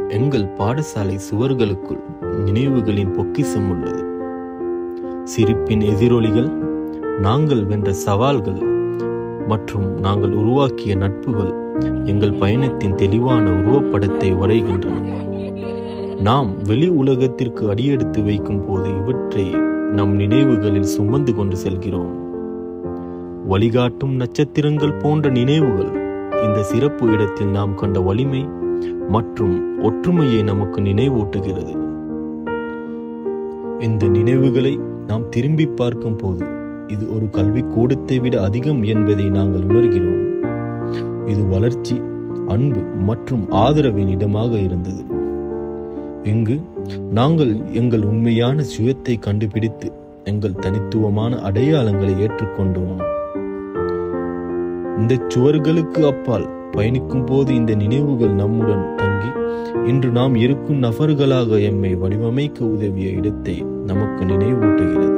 எங்கள் பாடசாலை சுவர்களுக்குள் நினைவுகளின் பொக்கிஷம் உள்ளது சிரிப்பின் எதிரொலிகள் நாங்கள் வென்ற சவால்கள் மற்றும் நாங்கள் உருவாக்கிய நட்புகள் எங்கள் பயணத்தின் தெளிவான உருவப்படத்தை வரைகின்றன நாம் வெளி உலகத்திற்கு அடியெடுத்து வைக்கும் போது இவற்றை நம் நினைவுகளில் சுமந்து கொண்டு செல்கிறோம் வழிகாட்டும் நட்சத்திரங்கள் போன்ற நினைவுகள் இந்த சிறப்பு இடத்தில் நாம் கண்ட வலிமை மற்றும் ஒற்றுமையை நமக்கு நினைவூட்டுகிறது இந்த நினைவுகளை நாம் திரும்பி பார்க்கும் போது இது ஒரு கல்வி கூடத்தை விட அதிகம் என்பதை நாங்கள் உணர்கிறோம் இது வளர்ச்சி அன்பு மற்றும் ஆதரவின் இடமாக இருந்தது இங்கு நாங்கள் எங்கள் உண்மையான சுயத்தை கண்டுபிடித்து எங்கள் தனித்துவமான அடையாளங்களை ஏற்றுக்கொண்டோம் இந்த சுவர்களுக்கு அப்பால் பயணிக்கும் போது இந்த நினைவுகள் நம்முடன் தங்கி இன்று நாம் இருக்கும் நபர்களாக எம்மை வடிவமைக்க உதவிய இடத்தை நமக்கு நினைவூட்டுகிறது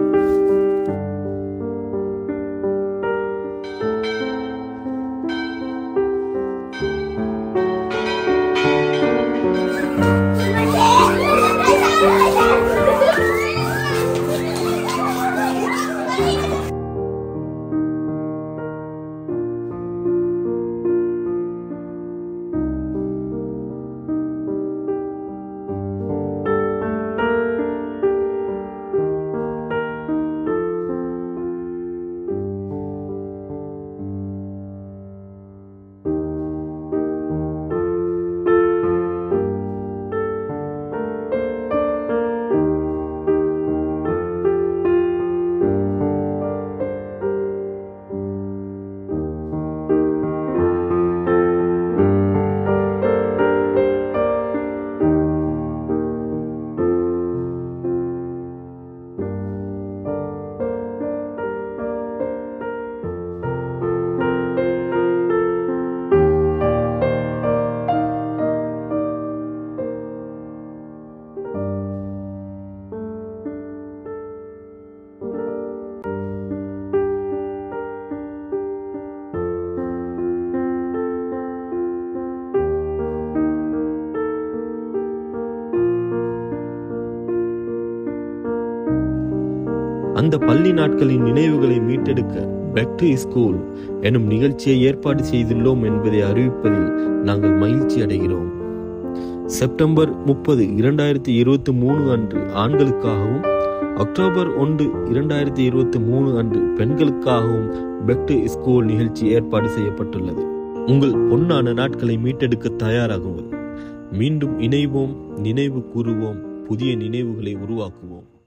அந்த பள்ளி நாட்களின் நினைவுகளை மீட்டெடுக்க பேக் டு ஸ்கூல் எனும் நிகழ்ச்சியை ஏற்பாடு செய்துள்ளோம் என்பதை அறிவிப்பதில் நாங்கள் மகிழ்ச்சி அடைகிறோம் செப்டம்பர் முப்பது இரண்டாயிரத்தி இருபத்தி மூணு அன்று ஆண்களுக்காகவும் அக்டோபர் ஒன்று இரண்டாயிரத்தி இருபத்தி மூணு அன்று பெண்களுக்காகவும் பேக் டு ஸ்கூல் நிகழ்ச்சி ஏற்பாடு செய்யப்பட்டுள்ளது உங்கள் பொன்னான நாட்களை மீட்டெடுக்க தயாராகுங்கள் மீண்டும் இணைவோம் நினைவு கூறுவோம் புதிய நினைவுகளை உருவாக்குவோம்